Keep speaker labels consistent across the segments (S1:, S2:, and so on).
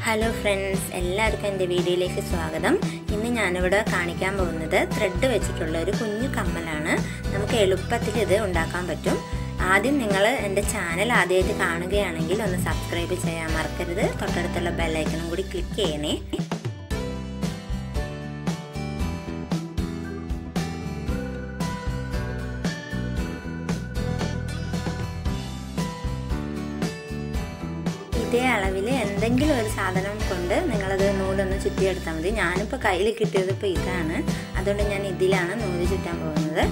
S1: hello friends എല്ലാവർക്കും എൻ്റെ വീഡിയോയിലേക്ക് സ്വാഗതം ഇന്ന് ഞാനിവിടെ കാണിക്കാൻ പോകുന്നത് ത്രെഡ് വെച്ചിട്ടുള്ള ഒരു കുഞ്ഞു കമ്മലാണ് നമുക്ക് എളുപ്പത്തിൽ ഇത് ഉണ്ടാക്കാൻ പറ്റും ആദ്യം നിങ്ങൾ എൻ്റെ ചാനൽ ആദ്യമായിട്ട് കാണുകയാണെങ്കിൽ ഒന്ന് സബ്സ്ക്രൈബ് ചെയ്യാൻ മറക്കരുത് തൊട്ടടുത്തുള്ള ബെല്ലൈക്കണും കൂടി ക്ലിക്ക് ചെയ്യണേ ഇതേ അളവിൽ എന്തെങ്കിലും ഒരു സാധനം കൊണ്ട് നിങ്ങളത് നൂലൊന്ന് ചുറ്റിയെടുത്താൽ മതി ഞാനിപ്പോൾ കയ്യിൽ കിട്ടിയത് ഇപ്പോൾ ഇതാണ് അതുകൊണ്ട് ഞാൻ ഇതിലാണ് നൂല് ചുറ്റാൻ പോകുന്നത്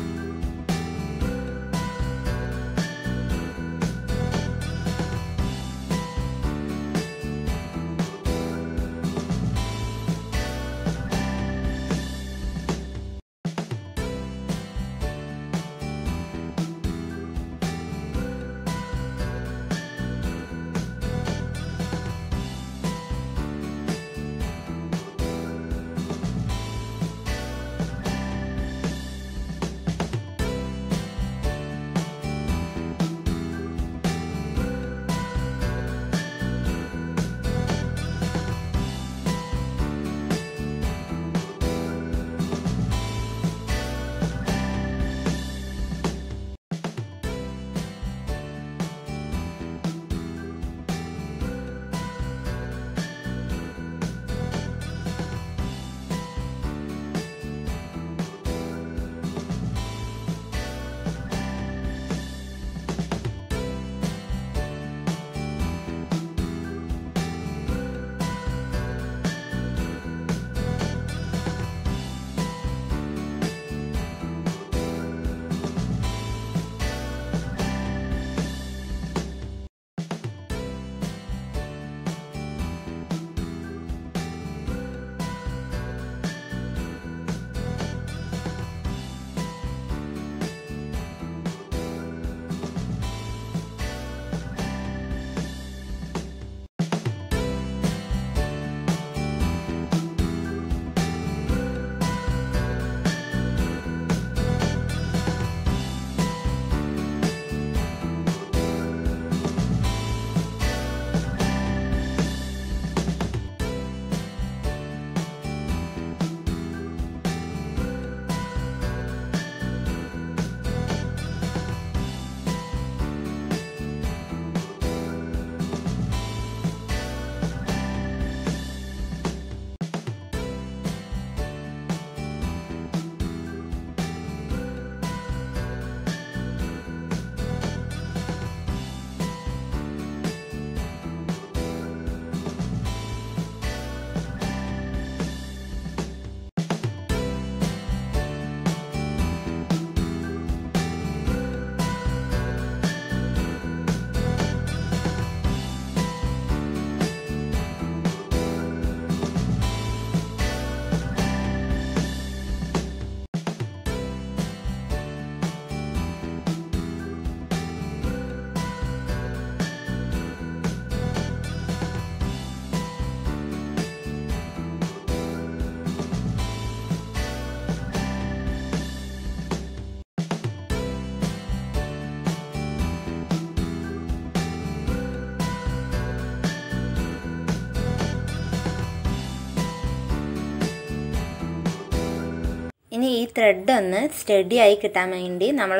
S1: ഇനി ഈ ത്രെഡ് ഒന്ന് സ്റ്റഡി ആയി കിട്ടാൻ വേണ്ടി നമ്മൾ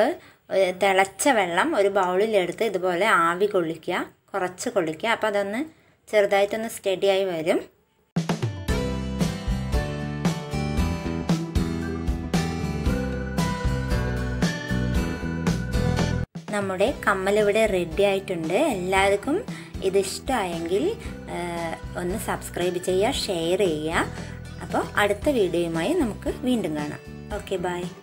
S1: തിളച്ച വെള്ളം ഒരു ബൗളിലെടുത്ത് ഇതുപോലെ ആവി കൊള്ളിക്കുക കുറച്ച് കൊള്ളിക്കുക അപ്പോൾ അതൊന്ന് ചെറുതായിട്ടൊന്ന് സ്റ്റഡി ആയി വരും നമ്മുടെ കമ്മൽ ഇവിടെ റെഡി ആയിട്ടുണ്ട് എല്ലാവർക്കും ഇത് ഇഷ്ടമായെങ്കിൽ ഒന്ന് സബ്സ്ക്രൈബ് ചെയ്യുക ഷെയർ ചെയ്യുക അപ്പോൾ അടുത്ത വീഡിയോയുമായി നമുക്ക് വീണ്ടും കാണാം ഓക്കെ ബൈ